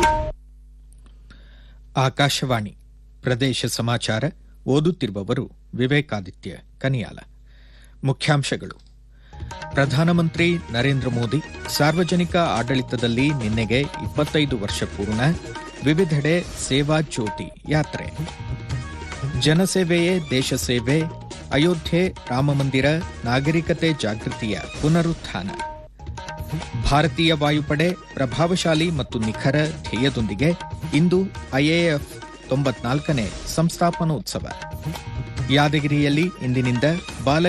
ಆಕಾಶವಾಣಿ ಪ್ರದೇಶ ಸಮಾಚಾರ ಓದುತ್ತಿರುವವರು ವಿವೇಕಾದಿತ್ಯ ಕನಿಯಾಲ ಮುಖ್ಯಾಂಶಗಳು ಪ್ರಧಾನಮಂತ್ರಿ ನರೇಂದ್ರ ಮೋದಿ ಸಾರ್ವಜನಿಕ ಆಡಳಿತದಲ್ಲಿ ನಿನ್ನೆಗೆ ಇಪ್ಪತ್ತೈದು ವರ್ಷ ಪೂರ್ಣ ವಿವಿಧೆಡೆ ಸೇವಾ ಜ್ಯೋತಿ ಯಾತ್ರೆ ಜನಸೇವೆಯೇ ದೇಶ ಸೇವೆ ಅಯೋಧ್ಯೆ ರಾಮಮಂದಿರ ನಾಗರಿಕತೆ ಜಾಗೃತಿಯ ಪುನರುತ್ಥಾನ ಭಾರತೀಯ ವಾಯುಪಡೆ ಪ್ರಭಾವಶಾಲಿ ಮತ್ತು ನಿಖರ ಧ್ಯೇಯದೊಂದಿಗೆ ಇಂದು ಐಎಎಫ್ ತೊಂಬತ್ನಾಲ್ಕನೇ ಸಂಸ್ಥಾಪನೋತ್ಸವ ಯಾದಗಿರಿಯಲ್ಲಿ ಇಂದಿನಿಂದ ಬಾಲ